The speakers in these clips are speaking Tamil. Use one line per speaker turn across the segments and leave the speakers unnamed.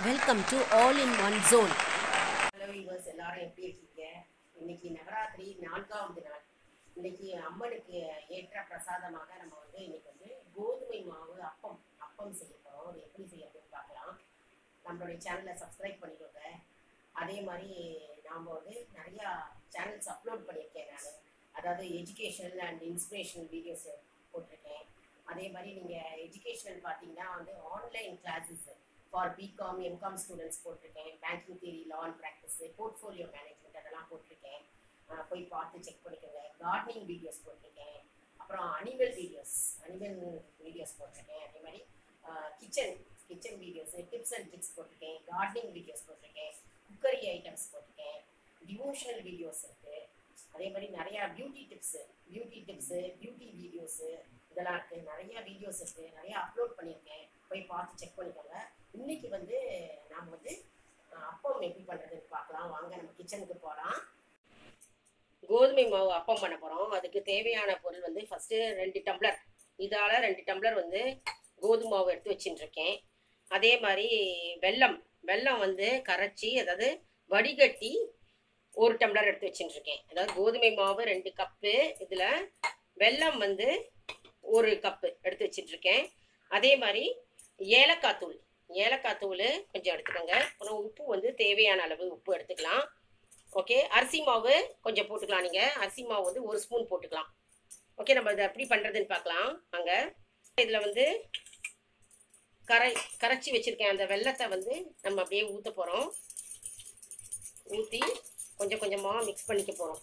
Welcome to All in One Zone.
Hello viewers எல்லாரும் எப்படி இருக்கீங்க இன்னைக்கு நவராத்திரி நான்காவது நாள் இன்னைக்கு அம்மனுக்கு ஏற்ற பிரசாதமாக நம்ம வந்து இன்னைக்கு வந்து கோதுமை மாவு அப்பம் அப்பம் செய்ய போகிறோம் அது எப்படி செய்யறதுன்னு பார்க்கலாம் நம்மளுடைய சேனலை சப்ஸ்கிரைப் பண்ணிக்கோங்க அதே மாதிரி நாம் வந்து நிறையா சேனல்ஸ் அப்லோட் பண்ணியிருக்கேன் நான் அதாவது எஜுகேஷனல் அண்ட் இன்ஸ்பிரேஷனல் வீடியோஸ் போட்டிருக்கேன் அதே மாதிரி நீங்கள் எஜுகேஷனல் பார்த்தீங்கன்னா வந்து online classes for B Com M Com students போட்டிருக்கேன் banking theory law and practice portfolio management அதெல்லாம் போட்டிருக்கேன் அஹ் போய் பார்த்து செக் பண்ணிக்கோங்க கார்டனிங் வீடியோஸ் போட்டிருக்கேன் அப்புறம் அனிமல் வீடியோஸ் அனிமல் வீடியோஸ் போட்டிருக்கேன் அதே மாதிரி kitchen kitchen videos tips and tricks போட்டிருக்கேன் கார்டனிங் வீடியோஸ் போட்டிருக்கேன் குக்கரி ஐட்டம்ஸ் போட்டிருக்கேன் டிவோஷனல் வீடியோஸ் இருக்குது அதே மாதிரி நிறையா beauty tips beauty tips beauty videos இதெல்லாம் இருக்குது நிறையா வீடியோஸ் இருக்குது நிறையா அப்லோட் பண்ணியிருக்கேன் போய் பார்த்து செக் பண்ணிக்கோங்க இன்னைக்கு வந்து நாம் வந்து அஹ், அப்பம் எப்படி பண்ணுறதுன்னு பார்க்கலாம் வாங்க நம்ம கிச்சனுக்கு போகலாம் கோதுமை மாவு அப்பம் பண்ண போகிறோம் அதுக்கு தேவையான பொருள் வந்து ஃபஸ்ட்டு ரெண்டு டம்ளர் இதால் ரெண்டு டம்ளர் வந்து கோதுமை மாவு எடுத்து வச்சுட்டு இருக்கேன் அதே மாதிரி வெல்லம் வெல்லம் வந்து கரைச்சி அதாவது வடிகட்டி ஒரு டம்ளர் எடுத்து வச்சுட்டு இருக்கேன் அதாவது கோதுமை மாவு ரெண்டு கப்பு இதில் வெல்லம் வந்து ஒரு கப்பு எடுத்து வச்சுட்டு இருக்கேன் அதே மாதிரி ஏலக்காய் தூள் ஏலக்காய் தூள் கொஞ்சம் எடுத்துக்கோங்க அப்புறம் உப்பு வந்து தேவையான அளவு உப்பு எடுத்துக்கலாம் ஓகே அரிசி மாவு கொஞ்சம் போட்டுக்கலாம் நீங்கள் அரிசி மாவு வந்து ஒரு ஸ்பூன் போட்டுக்கலாம் ஓகே நம்ம இதை எப்படி பண்ணுறதுன்னு பார்க்கலாம் அங்கே இதில் வந்து கரை கரைச்சி வச்சுருக்கேன் அந்த வெள்ளத்தை வந்து நம்ம அப்படியே ஊற்ற போகிறோம் ஊற்றி கொஞ்சம் கொஞ்சமாக மிக்ஸ் பண்ணிக்க போகிறோம்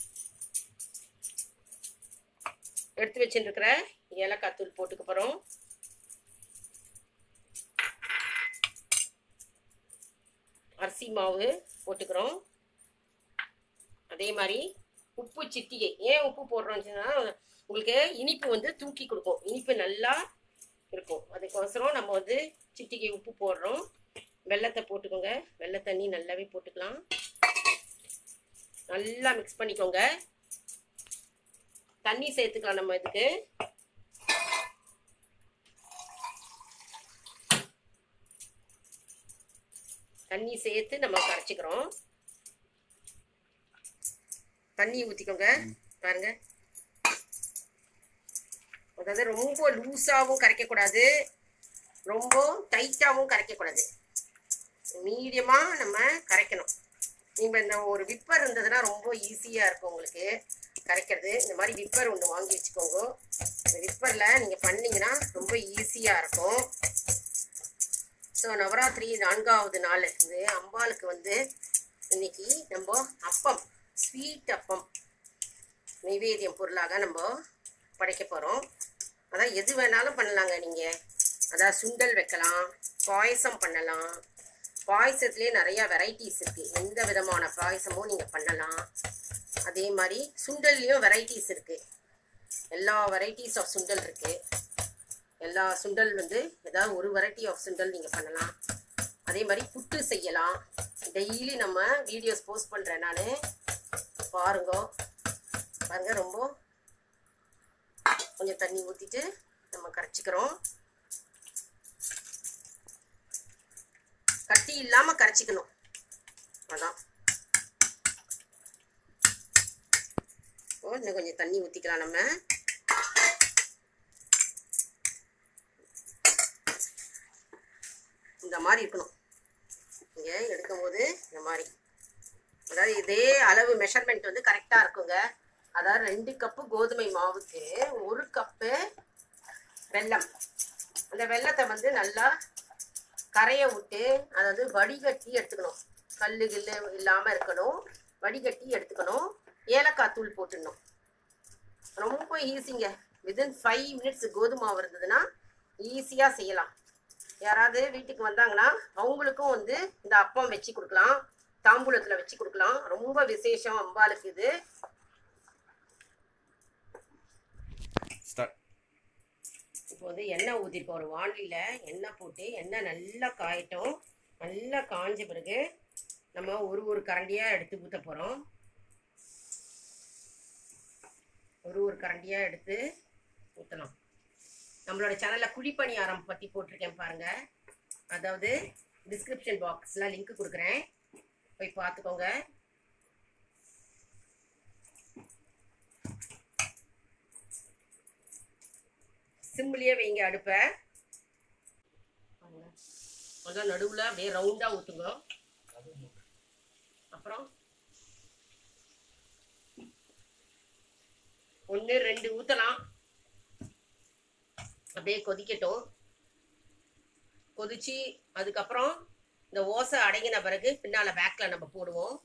எடுத்து வச்சுருக்கிற ஏலக்காய் தூள் போட்டுக்க போகிறோம் அரிசி மாவு போட்டுக்கிறோம் அதே மாதிரி உப்பு சிட்டிகை ஏன் உப்பு போடுறோம்னு சொன்னா, உங்களுக்கு இனிப்பு வந்து தூக்கி கொடுக்கும் இனிப்பு நல்லா இருக்கும் அதுக்கோசரம் நம்ம வந்து சிட்டிகை உப்பு போடுறோம் வெள்ளத்தை போட்டுக்கோங்க வெள்ளை தண்ணி நல்லாவே போட்டுக்கலாம் நல்லா மிக்ஸ் பண்ணிக்கோங்க தண்ணி சேர்த்துக்கலாம் நம்ம இதுக்கு தண்ணி சேர்த்து நம்ம கரைச்சிக்கிறோம் தண்ணி ஊற்றிக்கோங்க பாருங்க அதாவது ரொம்ப லூஸாகவும் கரைக்கக்கூடாது ரொம்ப டைட்டாகவும் கரைக்கக்கூடாது மீடியமாக நம்ம கரைக்கணும் நீங்கள் இந்த ஒரு விப்பர் இருந்ததுன்னா ரொம்ப ஈஸியாக இருக்கும் உங்களுக்கு கரைக்கிறது இந்த மாதிரி விப்பர் ஒன்று வாங்கி வச்சுக்கோங்க இந்த விப்பரில் நீங்கள் பண்ணீங்கன்னா ரொம்ப ஈஸியாக இருக்கும் ஸோ நவராத்திரி நான்காவது நாள் இது அம்பாளுக்கு வந்து இன்னைக்கு நம்ம அப்பம் ஸ்வீட் அப்பம் நைவேத்தியம் பொருளாக நம்ம படைக்க போகிறோம் அதான் எது வேணாலும் பண்ணலாங்க நீங்கள் அதான் சுண்டல் வைக்கலாம் பாயசம் பண்ணலாம் பாயசத்துலேயே நிறையா வெரைட்டிஸ் இருக்குது எந்த விதமான பாயசமும் நீங்கள் பண்ணலாம் அதே மாதிரி சுண்டல்லையும் வெரைட்டிஸ் இருக்குது எல்லா வெரைட்டிஸ் ஆஃப் சுண்டல் இருக்குது எல்லா சுண்டல் வந்து ஏதாவது ஒரு வெரைட்டி ஆஃப் சுண்டல் நீங்கள் பண்ணலாம் அதே மாதிரி புட்டு செய்யலாம் டெய்லி நம்ம வீடியோஸ் போஸ்ட் பண்ணுறேன் நான் பாருங்க பாருங்க ரொம்ப கொஞ்சம் தண்ணி ஊற்றிட்டு நம்ம கரைச்சிக்கிறோம் கட்டி இல்லாமல் கரைச்சிக்கணும் அதான் ஓ இன்னும் கொஞ்சம் தண்ணி ஊற்றிக்கலாம் நம்ம இந்த மாதிரி இருக்கணும் இங்கே எடுக்கும்போது இந்த மாதிரி அதாவது இதே அளவு மெஷர்மெண்ட் வந்து கரெக்டாக இருக்குங்க அதாவது ரெண்டு கப்பு கோதுமை மாவுக்கு ஒரு கப்பு வெல்லம் அந்த வெல்லத்தை வந்து நல்லா கரைய விட்டு அதாவது வடிகட்டி எடுத்துக்கணும் கல் கில்லு இல்லாமல் இருக்கணும் வடிகட்டி எடுத்துக்கணும் ஏலக்காய் தூள் போட்டுடணும் ரொம்ப ஈஸிங்க வித்தின் ஃபைவ் மினிட்ஸ் கோதுமை மாவு இருந்ததுன்னா ஈஸியாக செய்யலாம் யாராவது வீட்டுக்கு வந்தாங்கன்னா அவங்களுக்கும் வந்து இந்த அப்பம் வச்சு கொடுக்கலாம் தாம்பூலத்தில் வச்சு கொடுக்கலாம் ரொம்ப விசேஷம் அம்பாளுக்கு இது
ஸ்டார்ட்
இப்போ வந்து எண்ணெய் ஊற்றிருக்கோம் ஒரு வாண்டியில் எண்ணெய் போட்டு எண்ணெய் நல்லா காயட்டும் நல்லா காஞ்ச பிறகு நம்ம ஒரு ஒரு கரண்டியாக எடுத்து ஊற்ற போகிறோம் ஒரு ஒரு கரண்டியாக எடுத்து ஊற்றலாம் நம்மளோட சேனலில் குழிப்பணியாரம் பற்றி போட்டிருக்கேன் பாருங்க அதாவது டிஸ்கிரிப்ஷன் பாக்ஸில் லிங்க் கொடுக்குறேன் போய் பார்த்துக்கோங்க சிம்பிளியே வைங்க அடுப்பை அதான் நடுவில் அப்படியே ரவுண்டாக ஊற்றுங்க அப்புறம் ஒன்று ரெண்டு ஊற்றலாம் அப்படியே கொதிக்கட்டும் கொதிச்சு அதுக்கப்புறம் இந்த ஓசை அடங்கின பிறகு பின்னால் பேக்கில் நம்ம போடுவோம்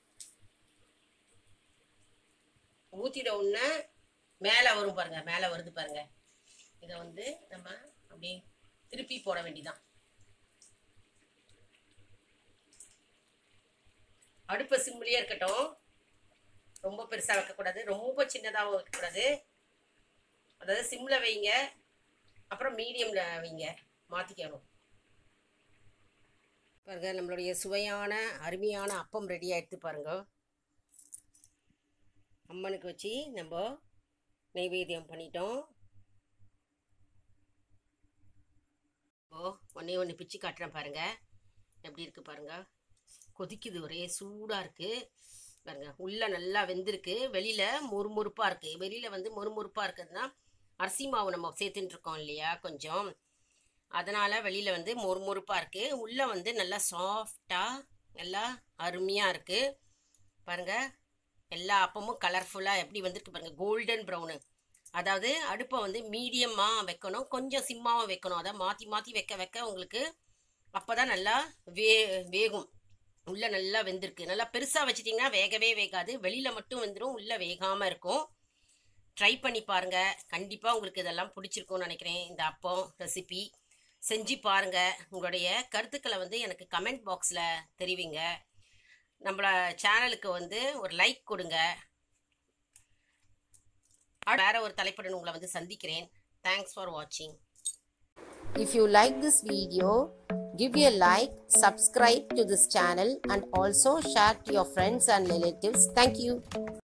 ஊற்றிட உடனே மேலே வரும் பாருங்க மேலே வருது பாருங்க இதை வந்து நம்ம அப்படியே திருப்பி போட வேண்டியதான் அடுப்பு சிம்லேயே இருக்கட்டும் ரொம்ப பெருசாக வைக்கக்கூடாது ரொம்ப சின்னதாகவும் வைக்கக்கூடாது அதாவது சிம்மில் வைங்க அப்புறம் மீடியமில் வைங்க மாற்றிக்கணும் பாருங்க நம்மளுடைய சுவையான அருமையான அப்பம் ரெடி ஆகிடுது பாருங்க அம்மனுக்கு வச்சு நம்ம நைவேத்தியம் பண்ணிட்டோம் ஓ ஒன்றே ஒன்று பிச்சு காட்டுறேன் பாருங்க எப்படி இருக்கு பாருங்க கொதிக்குது ஒரே சூடாக இருக்கு பாருங்க உள்ள நல்லா வெந்திருக்கு வெளியில மொறுமொறுப்பாக இருக்கு வெளியில வந்து மொறுமொறுப்பாக இருக்குதுன்னா அரிசி மாவு நம்ம சேர்த்துட்டு இருக்கோம் இல்லையா கொஞ்சம் அதனால வெளியில வந்து மொறுமொறுப்பாக இருக்கு உள்ள வந்து நல்லா சாஃப்டாக நல்லா அருமையாக இருக்கு பாருங்க எல்லா அப்பமும் கலர்ஃபுல்லாக எப்படி வந்திருக்கு பாருங்க கோல்டன் ப்ரௌனு அதாவது அடுப்பை வந்து மீடியமாக வைக்கணும் கொஞ்சம் சிம்மாவும் வைக்கணும் அதை மாற்றி மாற்றி வைக்க வைக்க உங்களுக்கு அப்போ தான் நல்லா வே வேகும் உள்ளே நல்லா வெந்திருக்கு நல்லா பெருசாக வச்சிட்டிங்கன்னா வேகவே வேகாது வெளியில் மட்டும் வெந்துடும் உள்ளே வேகாமல் இருக்கும் ட்ரை பண்ணி பாருங்கள் கண்டிப்பாக உங்களுக்கு இதெல்லாம் பிடிச்சிருக்கும்னு நினைக்கிறேன் இந்த அப்பம் ரெசிபி செஞ்சு பாருங்கள் உங்களுடைய கருத்துக்களை வந்து எனக்கு கமெண்ட் பாக்ஸில் தெரிவிங்க நம்மள சேனலுக்கு வந்து ஒரு லைக் கொடுங்க வேற ஒரு தலைப்புடன் உங்களை வந்து சந்திக்கிறேன் தேங்க்ஸ் ஃபார் வாட்சிங்
If you like this video, give a like, subscribe to this channel and also share to your friends and relatives. Thank you.